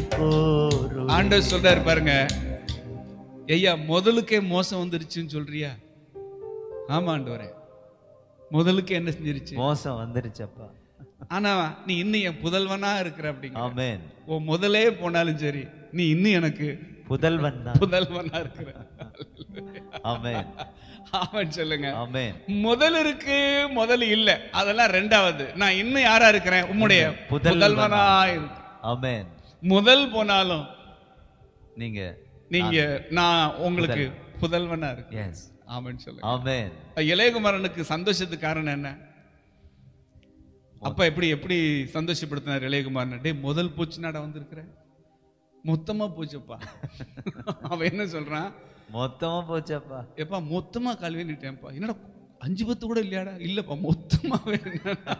போரும் ஆண்டவர் சொல்றாரு பாருங்க ஐயா முதலுக்கே மோசம் வந்துருச்சுன்னு சொல்றியா ஆமா ஆண்டவரே முதலுக்கு என்ன செஞ்சிருச்சு மோசம் வந்துருச்சப்பா ஆனா நீ இன்னும் என் புதல்வனா இருக்கிற அப்படிங்க ஆமென் ஓ முதலே போனாலும் சரி நீ இன்னும் எனக்கு புதல்வன் தான் புதல்வனா இருக்கிற ஆமென் அவன் சொல்லுங்க ஆமென் முதல் இருக்கு முதல் இல்ல அதெல்லாம் ரெண்டாவது நான் இன்னும் யாரா இருக்கிறேன் உம்முடைய புதல்வனா. புதல்வனா இருக்கு ஆமென் முதல் போனாலும் நீங்க நீங்க நான் உங்களுக்கு புதல்வனா இருக்கு எஸ் ஆமென் சொல்லுங்க ஆமென் இளையகுமாரனுக்கு சந்தோஷத்துக்கு காரணம் என்ன அப்ப எப்படி எப்படி சந்தோஷப்படுத்தினார் இளையகுமாரன் டேய் முதல் பூச்சினாடா வந்திருக்கிற மொத்தமா போச்சுப்பா அவன் என்ன சொல்றான் மொத்தமா போச்சப்பா எப்பா மொத்தமா கல்வி நிட்டேன்ப்பா என்னடா அஞ்சு பத்து கூட இல்லையாடா இல்லப்பா மொத்தமாவே என்னடா?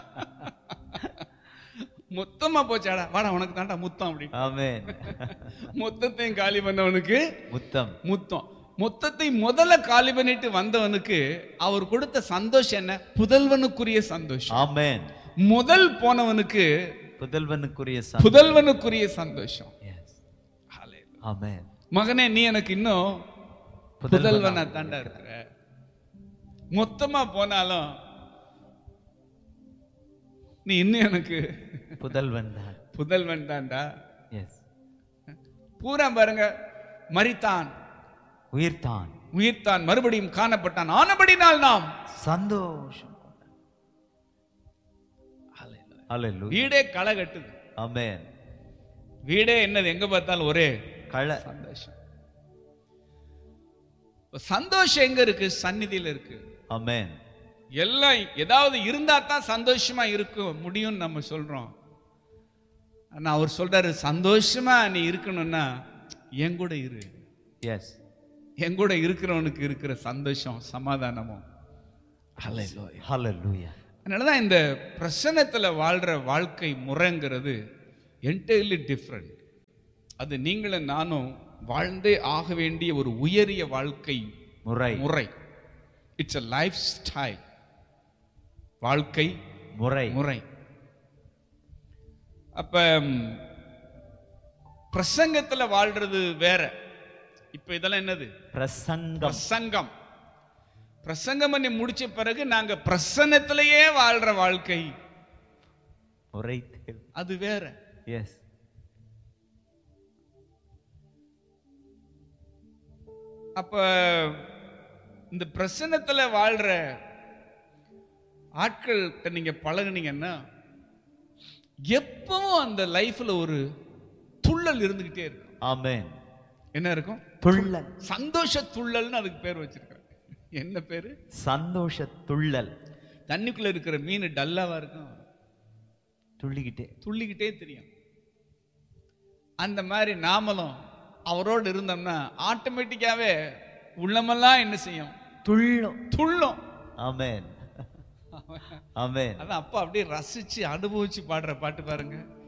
மொத்தமா போச்சாடா வாடா உனக்கு தாண்டா முத்தம் அப்படின்னு ஆமென் மொத்தத்தையும் காலி பண்ணவனுக்கு முத்தம் முத்தம் மொத்தத்தை முதல்ல காலி பண்ணிட்டு வந்தவனுக்கு அவர் கொடுத்த சந்தோஷம் என்ன புதல்வனுக்குரிய சந்தோஷம் ஆமென் முதல் போனவனுக்கு புதல்வனுக்குரிய சந்தோஷம் புதல்வனுக்குரிய சந்தோஷம் எஸ் ஆமென் மகனே நீ எனக்கு இன்னும் புதல்வனா தாண்டா இருக்கிற மொத்தமா போனாலும் நீ இன்னும் எனக்கு புதல்வன் தான் புதல்வன் தான்டா எஸ் பூரா பாருங்க மரித்தான் உயிர்தான் உயிர்த்தான் மறுபடியும் காணப்பட்டான் ஆனபடினால் நாம் சந்தோஷம் ஹalleluya வீடே களை கட்டுது ஆமென் வீடே என்னது எங்க பார்த்தாலும் ஒரே கள சந்தோஷம் இப்ப சந்தோஷம் எங்க இருக்கு சந்நிதியில இருக்கு ஆமென் எல்லாம் ஏதாவது இருந்தா தான் சந்தோஷமா இருக்க முடியும்னு நம்ம சொல்றோம் ஆனா அவர் சொல்றாரு சந்தோஷமா நீ இருக்கணும்னா என் கூட இரு எஸ் என் கூட இருக்கிறவனுக்கு இருக்கிற சந்தோஷம் சமாதானமும் ஹalleluya அதனாலதான் இந்த பிரசன்னத்துல வாழ்ற வாழ்க்கை முறைங்கிறது என்டையர்லி டிஃப்ரெண்ட் அது நீங்களும் நானும் வாழ்ந்தே ஆக வேண்டிய ஒரு உயரிய வாழ்க்கை முறை முறை இட்ஸ் a லைஃப் ஸ்டைல் வாழ்க்கை முறை முறை அப்ப ம், பிரசங்கத்துல வாழ்றது வேற இப்ப இதெல்லாம் என்னது பிரசங்கம் பிரசங்கம் பிரசங்கம் பண்ணி முடிச்ச பிறகு நாங்க பிரசன்னத்திலேயே வாழ்ற வாழ்க்கை முறை தேவை அது வேற எஸ் அப்ப இந்த பிரசன்னத்துல வாழ்ற ஆட்கள்கிட்ட நீங்க பழகுனீங்கன்னா எப்பவும் அந்த லைஃப்ல ஒரு துள்ளல் இருந்துகிட்டே இருக்கும் ஆமென் என்ன இருக்கும் துள்ளல் சந்தோஷ துள்ளல்னு அதுக்கு பேர் வச்சிருக்கிறேன் என்ன பேரு சந்தோஷ துள்ளல் தண்ணிக்குள்ள இருக்கிற மீன் டல்லாவா இருக்கும் துள்ளிக்கிட்டே துள்ளிக்கிட்டே தெரியும் அந்த மாதிரி நாமளும் அவரோடு இருந்தோம்னா ஆட்டோமேட்டிக்காவே உள்ளமெல்லாம் என்ன செய்யும் துள்ளும் துள்ளும் ஆமென் ஆமென் அதான் அப்பா அப்படியே ரசிச்சு அனுபவிச்சு பாடுற பாட்டு பாருங்க